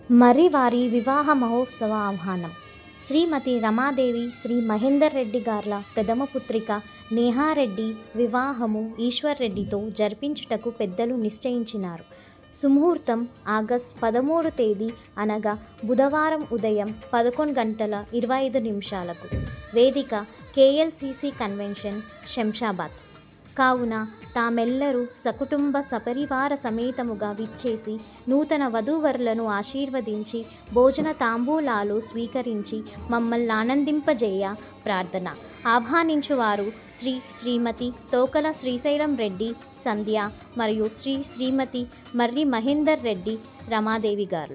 మరి వారి వివాహ మహోత్సవ ఆహ్వానం శ్రీమతి రమాదేవి శ్రీ మహేందర్ రెడ్డి గార్ల ప్రథమ పుత్రిక నేహారెడ్డి వివాహము ఈశ్వర్ రెడ్డితో జరిపించుటకు పెద్దలు నిశ్చయించినారు సుముహూర్తం ఆగస్ట్ పదమూడు తేదీ అనగా బుధవారం ఉదయం పదకొండు గంటల ఇరవై ఐదు నిమిషాలకు వేదిక కేఎల్సిసి కన్వెన్షన్ శంషాబాద్ కావున తామెల్లరూ సకుటుంబ సపరివార సమేతముగా విచ్చేసి నూతన వధూవరులను ఆశీర్వదించి భోజన తాంబూలాలు స్వీకరించి మమ్మల్ని ఆనందింపజేయ ప్రార్థన ఆహ్వానించువారు శ్రీ శ్రీమతి తోకల శ్రీశైలం రెడ్డి సంధ్య మరియు శ్రీ శ్రీమతి మర్రి మహేందర్ రెడ్డి రమాదేవి గారు